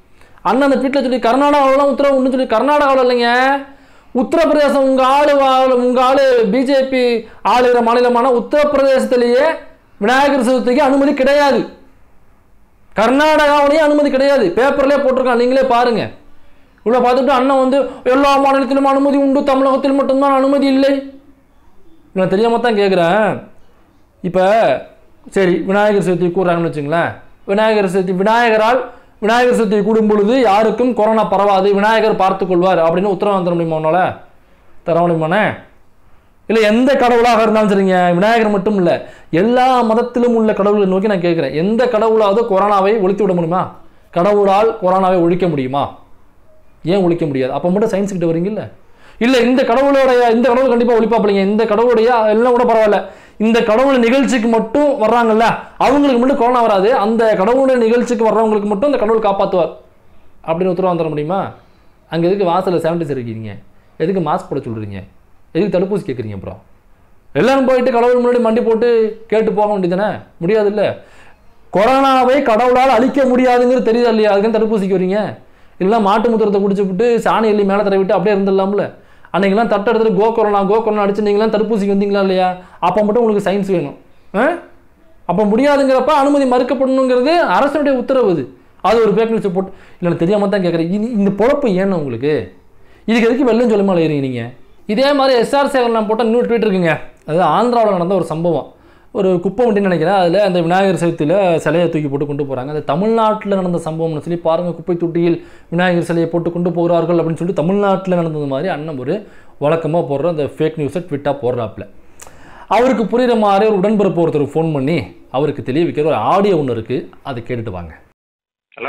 அண்ணன் அந்த ட்வீட்டில் சொல்லி கர்நாடகாவிலாம் உத்தரவு ஒன்றும் சொல்லி கர்நாடகாவில் இல்லைங்க உத்தரப்பிரதேசம் உங்கள் ஆளு வா- உங்க ஆளு பிஜேபி ஆளுகிற மாநிலமான உத்தரப்பிரதேசத்திலேயே விநாயகர் சதுர்த்திக்கு அனுமதி கிடையாது கர்நாடகாவிலேயே அனுமதி கிடையாது பேப்பர்லேயே போட்டிருக்கான் நீங்களே பாருங்க உள்ள பார்த்துட்டு அண்ணன் வந்து எல்லா மாநிலத்திலும் அனுமதி உண்டு தமிழகத்தில் மட்டும்தான் அனுமதி இல்லை நான் தெரியாம தான் கேட்குறேன் இப்போ சரி விநாயகர் சதுர்த்தி கூறுறாங்கன்னு வச்சுங்களேன் விநாயகர் சதுர்த்தி விநாயகரால் விநாயகர் சதுர்த்தி கூடும் பொழுது யாருக்கும் கொரோனா பரவாது விநாயகர் பார்த்துக் கொள்வார் அப்படின்னு உத்தரவாதம் தர முடியுமா உன்னால தர முடியுமாண்ணே இல்லை எந்த கடவுளாக இருந்தாலும் சரிங்க விநாயகர் மட்டும் இல்லை எல்லா மதத்திலும் உள்ள கடவுளை நோக்கி நான் கேட்குறேன் எந்த கடவுளாவது கொரோனாவை ஒழித்து விட முடியுமா கடவுளால் கொரோனாவை ஒழிக்க முடியுமா ஏன் ஒழிக்க முடியாது அப்போ மட்டும் சயின்ஸ் கிட்ட வரீங்கல்ல இல்லை இந்த கடவுளுடைய இந்த கடவுள் கண்டிப்பாக ஒழிப்பாப்பிள்ளைங்க இந்த கடவுளுடைய எல்லாம் கூட பரவாயில்ல இந்த கடவுள் நிகழ்ச்சிக்கு மட்டும் வர்றாங்கல்ல அவங்களுக்கு மட்டும் கொரோனா வராது அந்த கடவுளுடைய நிகழ்ச்சிக்கு வர்றவங்களுக்கு மட்டும் அந்த கடவுள் காப்பாற்றுவார் அப்படின்னு உத்தரவாதம் தர முடியுமா அங்கே எதுக்கு வாசலில் சானிடைசர் இருக்கீங்க எதுக்கு மாஸ்க் போட சொல்கிறீங்க எதுக்கு தடுப்பூசி கேட்குறீங்க அப்புறம் எல்லாரும் போயிட்டு கடவுள் முன்னாடி மண்டி போட்டு கேட்டு போக வேண்டியதானே முடியாதுல்ல கொரோனாவை கடவுளால் அழிக்க முடியாதுங்கிறது தெரியுதா இல்லையா அதுக்கு தடுப்பூசிக்கு வரீங்க இல்லை மாட்டு முத்திரத்தை குடிச்சு விட்டு சாணி எள்ளி மேலே தடவி விட்டு அப்படியே இருந்துடலாம்ல அன்னைக்கெல்லாம் தட்டு எடுத்துட்டு கோ கொரோனா கோ கொரோனா அடிச்சு நீங்களாம் தடுப்பூசிக்கு வந்தீங்களா இல்லையா அப்போ மட்டும் உங்களுக்கு சயின்ஸ் வேணும் ஆ அப்போ முடியாதுங்கிறப்ப அனுமதி மறுக்கப்படணுங்கிறது அரசனுடைய உத்தரவு அது அது ஒரு பேக் நியூஸ் போட்டு இல்லை எனக்கு தெரியாம தான் கேட்குறேன் இது இந்த பொழப்பு ஏன்னு உங்களுக்கு இதுக்கு எதுக்கு வெள்ளம் சொல்ல மாட்டேங்கிறீங்க நீங்கள் இதே மாதிரி எஸ்ஆர் சேகர் நான் போட்ட இன்னொரு ட்வீட் இருக்குங்க அது ஆந்திராவில் நடந்த ஒரு சம்பவம் ஒரு குப்பை வண்டின்னு நினைக்கிறேன் அதில் அந்த விநாயகர் சதுர்த்தியில் சிலையை தூக்கி போட்டு கொண்டு போகிறாங்க அது தமிழ்நாட்டில் நடந்த சம்பவம்னு சொல்லி பாருங்கள் குப்பை தொட்டியில் விநாயகர் சிலையை போட்டு கொண்டு போகிறார்கள் அப்படின்னு சொல்லி தமிழ்நாட்டில் நடந்தது மாதிரி அண்ணன் ஒரு வழக்கமாக போடுற அந்த ஃபேக் நியூஸை ட்விட்டாக போடுறாப்புல அவருக்கு புரியுற மாதிரி ஒரு உடன்பிறப்பு ஒருத்தர் ஃபோன் பண்ணி அவருக்கு தெளிய வைக்கிற ஒரு ஆடியோ ஒன்று இருக்குது அதை கேட்டுட்டு வாங்க
ஹலோ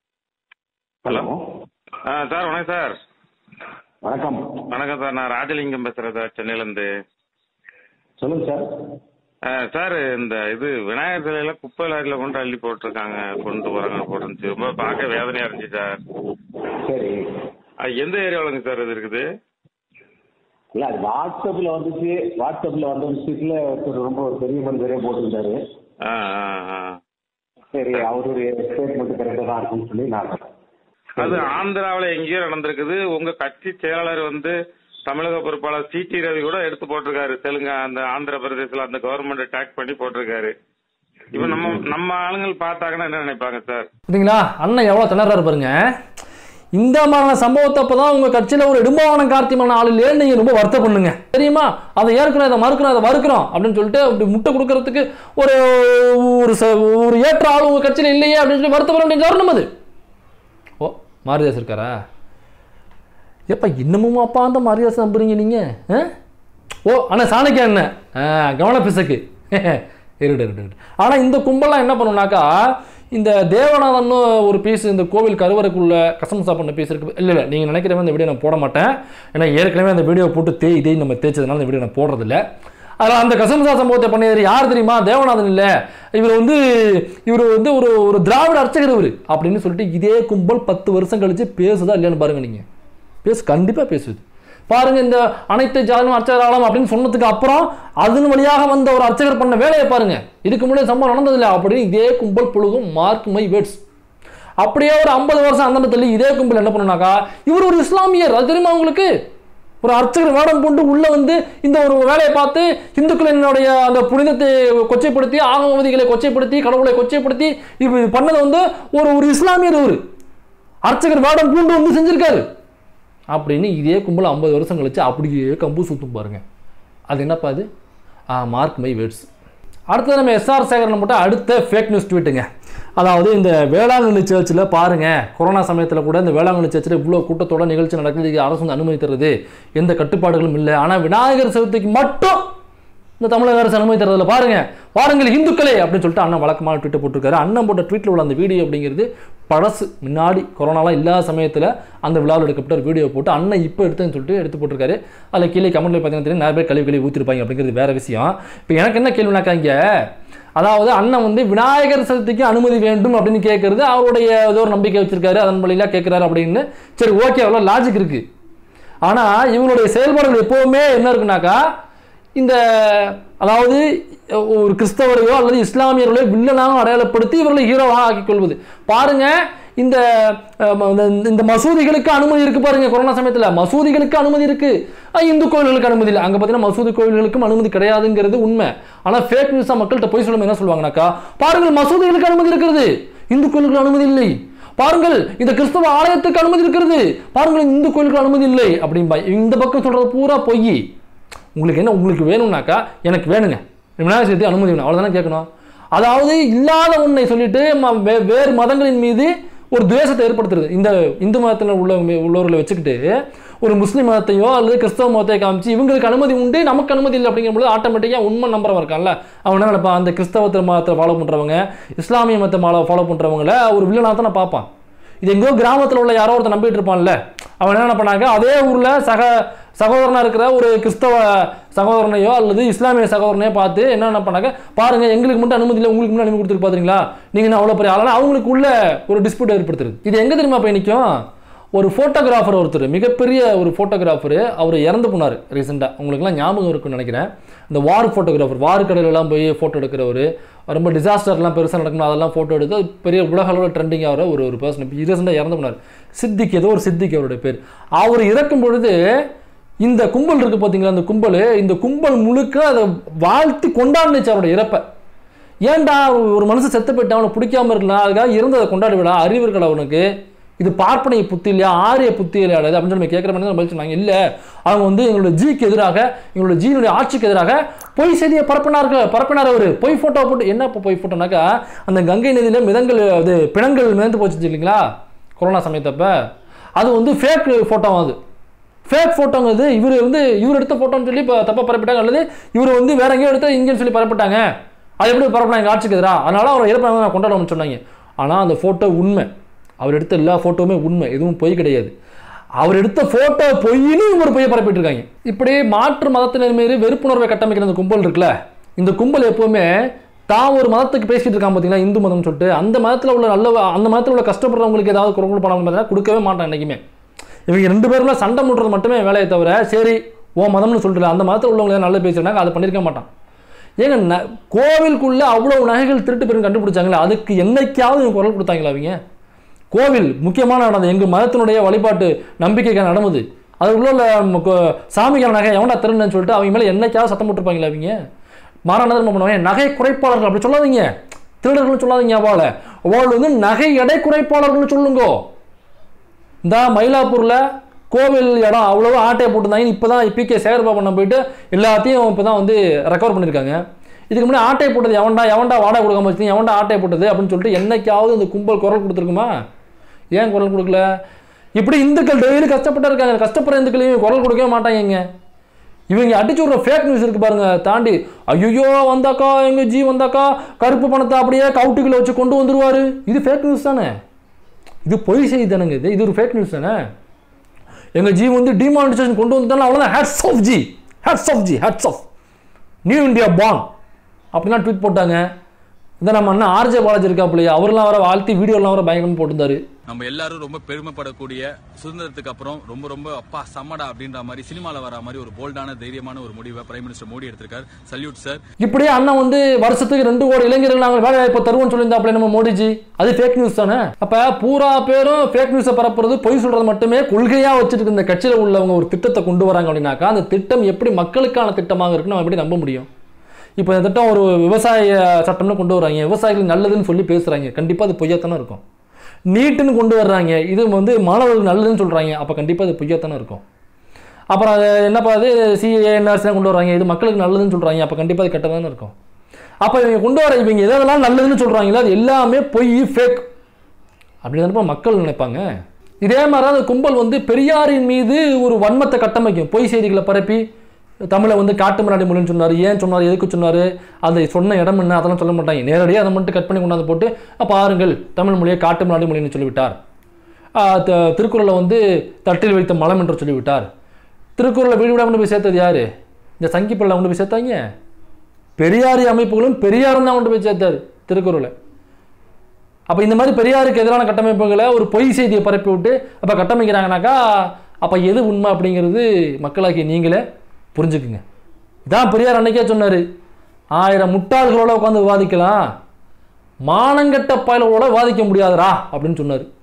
ஹலோ
ஆ சார் வணக்கம் சார்
வணக்கம்
வணக்கம் சார் நான் ராஜலிங்கம் பேசுறேன் சார் சென்னையிலேருந்து
சொல்லுங்க சார்
சார் இந்த இது விநாயகர் சிலையில குப்பை லாரியில கொண்டு அள்ளி போட்டிருக்காங்க கொண்டு போறாங்க போட்டுருந்துச்சு ரொம்ப பார்க்க வேதனையா இருந்துச்சு சார்
சரி
அது எந்த ஏரியாவிலங்க சார் இது இருக்குது
இல்ல அது வாட்ஸ்அப்ல வந்துச்சு வாட்ஸ்அப்ல வந்த விஷயத்துல ஒருத்தர் ரொம்ப ஒரு பெரிய மனிதரே போட்டிருந்தாரு
ஆ ஆ ஆ
சரி அவருடைய ஸ்டேட்மெண்ட் கரெக்டா தான் இருக்கும்னு சொல்லி நான்
அது ஆந்திராவில் எங்கேயோ நடந்திருக்குது உங்க கட்சி செயலாளர் வந்து தமிழக பொறுப்பாளர் சி டி ரவி கூட எடுத்து போட்டிருக்காரு தெலுங்கு அந்த ஆந்திர பிரதேசத்துல அந்த கவர்மெண்ட் அட்டாக் பண்ணி போட்டிருக்காரு இப்ப நம்ம நம்ம ஆளுங்கள் பார்த்தாங்கன்னா என்ன நினைப்பாங்க சார்
பார்த்தீங்களா அண்ணன் எவ்வளோ திணறாரு பாருங்க இந்த மாதிரியான சம்பவத்தை அப்போ தான் உங்கள் கட்சியில் ஒரு இடும்பாவனம் கார்த்திமான ஆள் இல்லையே நீங்கள் ரொம்ப வருத்தம் பண்ணுங்க தெரியுமா அதை ஏற்கனவே அதை மறுக்கிறோம் அதை மறுக்கிறோம் அப்படின்னு சொல்லிட்டு அப்படி முட்டை கொடுக்கறதுக்கு ஒரு ஒரு ச- ஒரு ஏற்ற ஆள் உங்கள் கட்சியில் இல்லையே அப்படின்னு சொல்லி வருத்தப்பட வேண்டிய தருணம் அது ஓ மாரிதாஸ் இருக்காரா ஏப்பா இன்னமும் அப்பா அந்த மாரிதாஸ் நம்புறீங்க நீங்கள் ஓ அண்ணா சாணக்கிய அண்ணன் ஆ, கவன பிசக்கு இருடு இருடு இருடு ஆனால் இந்த கும்பல்லாம் என்ன பண்ணுனாக்கா இந்த தேவநாதன் ஒரு பீஸ் இந்த கோவில் கருவறைக்குள்ள கசம்சா பண்ண பீஸ் இருக்கு இல்லை இல்லை நீங்கள் நினைக்கிற மாதிரி இந்த வீடியோ நான் போட மாட்டேன் ஏன்னா ஏற்கனவே அந்த வீடியோ போட்டு தேய் தேய் நம்ம தேய்ச்சதுனால இந்த வீடியோ நான் போடுறதில்ல அதில் அந்த கசம்சா சம்பவத்தை பண்ணியது யார் தெரியுமா தேவநாதன் இல்லை இவர் வந்து இவர் வந்து ஒரு ஒரு திராவிட அர்ச்சகர் இவர் அப்படின்னு சொல்லிட்டு இதே கும்பல் பத்து வருஷம் கழிச்சு பேசுதா இல்லையான்னு பாருங்க நீங்கள் பேசு கண்டிப்பாக பேசுது பாருங்க இந்த அனைத்து ஜாதியும் அர்ச்சகராகலாம் அப்படின்னு சொன்னதுக்கு அப்புறம் அதன் வழியாக வந்த ஒரு அர்ச்சகர் பண்ண வேலையை பாருங்க இதுக்கு முன்னாடி சம்பவம் நடந்ததில்லை அப்படின்னு இதே கும்பல் புழுகும் மார்க் மை வேர்ட்ஸ் அப்படியே ஒரு ஐம்பது வருஷம் அந்த தள்ளி இதே கும்பல் என்ன பண்ணுனாக்கா இவர் ஒரு இஸ்லாமியர் அது தெரியுமா உங்களுக்கு ஒரு அர்ச்சகர் வேடம் கொண்டு உள்ள வந்து இந்த ஒரு வேலையை பார்த்து இந்துக்களினுடைய அந்த புனிதத்தை கொச்சைப்படுத்தி ஆகமதிகளை கொச்சைப்படுத்தி கடவுளை கொச்சைப்படுத்தி இது பண்ணது வந்து ஒரு ஒரு இஸ்லாமியர் ஒரு அர்ச்சகர் வேடம் பூண்டு வந்து செஞ்சிருக்காரு அப்படின்னு இதே கும்பல் ஐம்பது வருஷம் கழிச்சு அப்படியே கம்பு சுத்தும் பாருங்க அது என்னப்பா அது ஆ மார்க் மை வேர்ட்ஸ் அடுத்தது நம்ம எஸ்ஆர் சேகரன் மட்டும் அடுத்த ஃபேக் நியூஸ் ட்வீட்டுங்க அதாவது இந்த வேளாங்கண்ணி சர்ச்சில் பாருங்கள் கொரோனா சமயத்தில் கூட இந்த வேளாங்கண்ணி சர்ச்சில் இவ்வளோ கூட்டத்தோட நிகழ்ச்சி நடக்குது இதுக்கு அரசு வந்து அனுமதி தருது எந்த கட்டுப்பாடுகளும் இல்லை ஆனால் விநாயகர் சதுர்த்திக்கு மட்டும் இந்த தமிழக அரசு அனுமதி தரதில்ல பாருங்க பாருங்கள் இந்துக்களே அப்படின்னு சொல்லிட்டு அண்ணன் வழக்கமான ட்வீட்டை போட்டிருக்காரு அண்ணன் போட்ட ட்வீட்டில் உள்ள அந்த வீடியோ அப்படிங்கிறது பழசு முன்னாடி கொரோனாலாம் இல்லாத சமயத்தில் அந்த விழாவில் எடுக்கப்பட்ட ஒரு வீடியோ போட்டு அண்ணன் இப்போ எடுத்துன்னு சொல்லிட்டு எடுத்து போட்டிருக்காரு அதில் கீழே கமெண்ட்ல பார்த்தீங்கன்னா தெரியும் நிறைய பேர் கழிவு கழிவு ஊற்றிருப்பாங்க அப்படிங்கிறது வேற விஷயம் இப்போ எனக்கு என்ன கேள்வினாக்கா இங்கே அதாவது அண்ணன் வந்து விநாயகர் சதுர்த்திக்கு அனுமதி வேண்டும் அப்படின்னு கேட்கறது அவருடைய ஏதோ ஒரு நம்பிக்கை வச்சிருக்காரு அதன் வழியில கேட்குறாரு அப்படின்னு சரி ஓகே அவ்வளோ லாஜிக் இருக்கு ஆனால் இவங்களுடைய செயல்பாடுகள் எப்போவுமே என்ன இருக்குனாக்கா இந்த அதாவது ஒரு கிறிஸ்தவரையோ அல்லது இஸ்லாமியர்களோ வில்லனாக அடையாளப்படுத்தி இவர்களை ஹீரோவாக ஆக்கிக் கொள்வது பாருங்க இந்த அஹ், இந்த- இந்த மசூதிகளுக்கு அனுமதி இருக்கு பாருங்க கொரோனா சமயத்தில் மசூதிகளுக்கு அனுமதி இருக்கு அஹ், இந்து கோயில்களுக்கு அனுமதி இல்லை அங்கே பார்த்தீங்கன்னா மசூதி கோயில்களுக்கும் அனுமதி கிடையாதுங்கிறது உண்மை ஆனால் ஃபேக் நியூஸாக மக்கள்கிட்ட போய் சொல்லும் என்ன சொல்லுவாங்கனாக்கா பாருங்கள் மசூதிகளுக்கு அனுமதி இருக்கிறது இந்து கோயிலுக்கு அனுமதி இல்லை பாருங்கள் இந்த கிறிஸ்தவ ஆலயத்துக்கு அனுமதி இருக்கிறது பாருங்கள் இந்து கோயிலுக்கு அனுமதி இல்லை அப்படின்பா இந்த பக்கம் சொல்றது பூரா பொய் உங்களுக்கு என்ன உங்களுக்கு வேணும்னாக்கா எனக்கு வேணுங்க விநாயகர் சதுர்த்தி அனுமதி வேணும் அவ்வளோதானே கேட்கணும் அதாவது இல்லாத ஒன்றை சொல்லிட்டு ம- வே- வேறு மதங்களின் மீது ஒரு துவேஷத்தை ஏற்படுத்துறது இந்த இந்து மதத்தில் உள்ள உள்ளவர்களை வச்சுக்கிட்டு ஒரு முஸ்லீம் மதத்தையோ அல்லது கிறிஸ்தவ மதத்தையோ காமிச்சு இவங்களுக்கு அனுமதி உண்டு நமக்கு அனுமதி இல்லை அப்படிங்கும்போது ஆட்டோமேட்டிக்காக உண்மை நம்புறவன் இருக்கான்ல அவன் என்ன நினைப்பான் அந்த கிறிஸ்தவ மதத்தை ஃபாலோ பண்ணுறவங்க இஸ்லாமிய மதத்தை ஃபாலோ பண்ணுறவங்கள ஒரு வில்லனாக தான் நான் பார்ப்பான் இது எங்கேயோ கிராமத்தில் உள்ள யாரோ ஒருத்தர் நம்பிட்டு இருப்பான்ல அவன் என்ன பண்ணாங்க அதே ஊரில் சக சகோதரனா இருக்கிற ஒரு கிறிஸ்தவ சகோதரனையோ அல்லது இஸ்லாமிய சகோதரனையோ பார்த்து என்ன பண்ணாங்க பாருங்க எங்களுக்கு மட்டும் அனுமதி இல்லை உங்களுக்கு மட்டும் அனுமதி கொடுத்துருக்கு பாத்தீங்களா நீங்க என்ன அவ்வளோ பெரிய ஆளான அவங்களுக்கு உள்ள ஒரு டிஸ்பியூட் ஏற்படுத்துறது இது எங்க தெரியுமா போய் நிற்கும் ஒரு ஃபோட்டோகிராஃபர் ஒருத்தர் மிகப்பெரிய ஒரு ஃபோட்டோகிராஃபர் அவர் இறந்து போனார் ரீசெண்டாக உங்களுக்குலாம் ஞாபகம் இருக்குன்னு நினைக்கிறேன் இந்த வார் ஃபோட்டோகிராஃபர் வார் கடையிலலாம் போய் ஃபோட்டோ எடுக்கிறவர் ரொம்ப டிசாஸ்டர்லாம் பெருசாக நடக்கணும் அதெல்லாம் ஃபோட்டோ எடுத்து அது பெரிய உலக அளவில் ட்ரெண்டிங் ஆகிற ஒரு ஒரு பர்சன் இப்போ ரீசெண்டாக இறந்து போனார் சித்திக் ஏதோ ஒரு சித்திக் அவருடைய பேர் அவர் இறக்கும் பொழுது இந்த கும்பல் இருக்கு பார்த்தீங்களா அந்த கும்பல் இந்த கும்பல் முழுக்க அதை வாழ்த்து கொண்டாடுனுச்சு அவருடைய இறப்பை ஏன்டா ஒரு மனுஷன் செத்து போயிட்டு அவனை பிடிக்காம இருக்கலாம் அதுக்காக இருந்ததை கொண்டாடி விடா அறிவு இருக்கடா அவனுக்கு இது பார்ப்பனை புத்தி இல்லையா ஆரிய புத்தி இல்லையா அது அப்படின்னு சொல்லி கேட்குற மாதிரி பதில் சொன்னாங்க இல்லை அவங்க வந்து எங்களோட ஜிக்கு எதிராக எங்களோட ஜீனுடைய ஆட்சிக்கு எதிராக பொய் செய்தியை பரப்பினார்கள் பரப்பினார் அவர் பொய் ஃபோட்டோ போட்டு என்ன இப்போ பொய் ஃபோட்டோனாக்கா அந்த கங்கை நதியில் மிதங்கள் அது பிணங்கள் மிதந்து போச்சு இல்லைங்களா கொரோனா சமயத்தப்ப அது வந்து ஃபேக் ஃபோட்டோ அது ஃபேக் ஃபோட்டோங்கிறது இவர் வந்து இவர் எடுத்த ஃபோட்டோன்னு சொல்லி இப்போ தப்பாக பரப்பிட்டாங்க அல்லது இவர் வந்து வேற எங்கேயோ எடுத்த இங்கேன்னு சொல்லி பரப்பிட்டாங்க அது எப்படி பரப்பினா எங்கள் ஆட்சிக்கு எதிராக அதனால அவர் இறப்பாங்க நான் கொண்டாடணும்னு சொன்னாங்க ஆனால் அந்த ஃபோட்டோ உண்மை அவர் எடுத்த எல்லா ஃபோட்டோவுமே உண்மை எதுவும் பொய் கிடையாது அவர் எடுத்த ஃபோட்டோ பொய்னு ஒரு பொய்யை பரப்பிட்டு இருக்காங்க இப்படி மாற்று மதத்தினர் மீது வெறுப்புணர்வை கட்டமைக்கிற அந்த கும்பல் இருக்குல்ல இந்த கும்பல் எப்பவுமே தான் ஒரு மதத்துக்கு பேசிட்டு இருக்கான் பார்த்தீங்களா இந்து மதம்னு சொல்லிட்டு அந்த மதத்தில் உள்ள நல்ல அந்த மதத்தில் உள்ள கஷ்டப்படுறவங்களுக்கு ஏதாவது குரல் பணம் பார்த்தீங்கன்னா கொடுக்கவே மாட்டான் என்றைக்குமே இவங்க ரெண்டு பேருமே சண்டை முட்டுறது மட்டுமே வேலையை தவிர சரி ஓ மதம்னு சொல்லிட்டு அந்த மதத்தில் உள்ளவங்க நல்லா பேசுறாங்க அதை பண்ணியிருக்க மாட்டான் ஏங்க ந கோவிலுக்குள்ள அவ்வளவு நகைகள் திருட்டு பேரும் கண்டுபிடிச்சாங்களே அதுக்கு என்னைக்காவது இவங்க குரல் கொடுத்தாங்களா அவங்க கோவில் முக்கியமான இடம் அது எங்கள் மதத்தினுடைய வழிபாட்டு நம்பிக்கைக்கான இடம் அது அதுக்குள்ள உள்ள ம- கோ- சாமிக்கான நகை எவன்டா திருடுன்னு சொல்லிட்டு அவங்க மேலே என்னைக்காவது சத்தம் போட்டிருப்பாங்களா அவங்க மாறானது நம்ம பண்ணுவாங்க நகை குறைப்பாளர்கள் அப்படி சொல்லாதீங்க திருடர்கள்னு சொல்லாதீங்க அவளை அவள் வந்து நகை எடை குறைப்பாளர்கள்னு சொல்லுங்கோ இந்த மயிலாப்பூர்ல கோவில் இடம் அவ்வளவு ஆட்டையை போட்டிருந்தாங்க இப்போ தான் பிகே சேகர்பாபண்ண போயிட்டு எல்லாத்தையும் இப்போ தான் வந்து ரெக்கவர் பண்ணியிருக்காங்க இதுக்கு முன்னாடி ஆட்டையை போட்டது எவன்டா எவன்டா வாடகை கொடுக்காம வச்சு எவன்டா ஆட்டையை போட்டது அப்படின்னு சொல்லிட்டு என்னைக்காவது இந்த கும்பல் குரல் கொடுத்துருக்குமா ஏன் குரல் கொடுக்கல இப்படி இந்துக்கள் டெய்லி கஷ்டப்பட்டு இருக்காங்க கஷ்டப்படுற இந்துக்களையும் குரல் கொடுக்கவே மாட்டாங்க இவங்க அடிச்சு விட்ற ஃபேக் நியூஸ் இருக்கு பாருங்க தாண்டி ஐயோ வந்தாக்கா எங்க ஜி வந்தாக்கா கருப்பு பணத்தை அப்படியே கவுட்டுக்குள்ள வச்சு கொண்டு வந்துருவாரு இது ஃபேக் நியூஸ் தானே இது பொய் செய்தி தானேங்க இது இது ஒரு ஃபேக் நியூஸ் தானே எங்க ஜி வந்து டிமானிட்டேஷன் கொண்டு வந்துட்டாலும் அவ்வளோதான் hats off ji hats off ji hats off new India ban அப்படிலாம் ட்வீட் போட்டாங்க இந்த நம்ம அண்ணன் ஆர்ஜே பாலாஜி இருக்காப்புலையா அவர்லாம் வர வாழ்த்தி வீடியோலாம் வர பயங்கரமாக போட்டிருந்தாரு
நம்ம எல்லாரும் ரொம்ப பெருமைப்படக்கூடிய சுதந்திரத்துக்கு அப்புறம் ரொம்ப ரொம்ப அப்பா சம்மடா அப்படின்ற மாதிரி சினிமால வர மாதிரி ஒரு போல்டான தைரியமான ஒரு முடிவை பிரைம் மினிஸ்டர் மோடி எடுத்திருக்காரு சல்யூட் சார்
இப்படியே அண்ணன் வந்து வருஷத்துக்கு ரெண்டு கோடி இளைஞர்கள் நாங்கள் வேலை வாய்ப்பு தருவோம்னு சொல்லியிருந்தாப்புல நம்ம மோடிஜி அது ஃபேக் நியூஸ் தானே அப்ப பூரா பேரும் ஃபேக் நியூஸை பரப்புறது பொய் சொல்றது மட்டுமே கொள்கையா வச்சுட்டு இந்த கட்சியில உள்ளவங்க ஒரு திட்டத்தை கொண்டு வராங்க அப்படின்னாக்கா அந்த திட்டம் எப்படி மக்களுக்கான திட்டமாக இருக்குன்னு நம்ம எப்படி நம்ப முடியும் இப்போ இந்த திட்டம் ஒரு விவசாய சட்டம்னு கொண்டு வராங்க விவசாயிகள் நல்லதுன்னு சொல்லி பேசுறாங்க கண்டிப்பா அது பொய்யாத்தானே இருக்கும் நீட்டுன்னு கொண்டு வர்றாங்க இது வந்து மாணவர்களுக்கு நல்லதுன்னு சொல்றாங்க அப்ப கண்டிப்பா அது பொய்யாத்தானே இருக்கும் அப்புறம் அது என்னப்பா அது சிஏஎன்ஆர்ஸ்லாம் கொண்டு வராங்க இது மக்களுக்கு நல்லதுன்னு சொல்றாங்க அப்போ கண்டிப்பாக அது கெட்டதானே இருக்கும் அப்போ இவங்க கொண்டு வர இவங்க எதெல்லாம் நல்லதுன்னு சொல்றாங்களோ அது எல்லாமே பொய் ஃபேக் அப்படி தானப்பா மக்கள் நினைப்பாங்க இதே மாதிரி தான் அந்த கும்பல் வந்து பெரியாரின் மீது ஒரு வன்மத்தை கட்டமைக்கும் பொய் செய்திகளை பரப்பி தமிழை வந்து காட்டு மிராண்டி மொழின்னு சொன்னார் ஏன் சொன்னார் எதுக்கு சொன்னார் அதை சொன்ன இடம் என்ன அதெல்லாம் சொல்ல மாட்டாங்க நேரடியாக அதை மட்டும் கட் பண்ணி கொண்டாந்து போட்டு "அ, பாருங்கள் தமிழ் மொழியை காட்டு மிராண்டி மொழின்னு சொல்லிவிட்டார் ஆ, த- திருக்குறளை வந்து தட்டில் வைத்த மலம் என்று சொல்லிவிட்டார் திருக்குறளை வீடு வீடாக கொண்டு போய் சேர்த்தது யாரு இந்த சங்கி பிள்ளை கொண்டு போய் சேர்த்தாங்க பெரியாரி அமைப்புகளும் பெரியாரும் தான் கொண்டு போய் சேர்த்தாரு திருக்குறளை அப்போ இந்த மாதிரி பெரியாருக்கு எதிரான கட்டமைப்புகளை ஒரு பொய் செய்தியை பரப்பி விட்டு அப்போ கட்டமைக்கிறாங்கனாக்கா அப்போ எது உண்மை அப்படிங்கிறது மக்களாகிய நீங்களே புரிஞ்சுக்குங்க இதான் பெரியார் அன்னைக்கே சொன்னார் ஆயிரம் முட்டாள்களோட உட்காந்து விவாதிக்கலாம் மானங்கெட்ட பயலோட விவாதிக்க முடியாதுடா அப்படின்னு சொன்னார்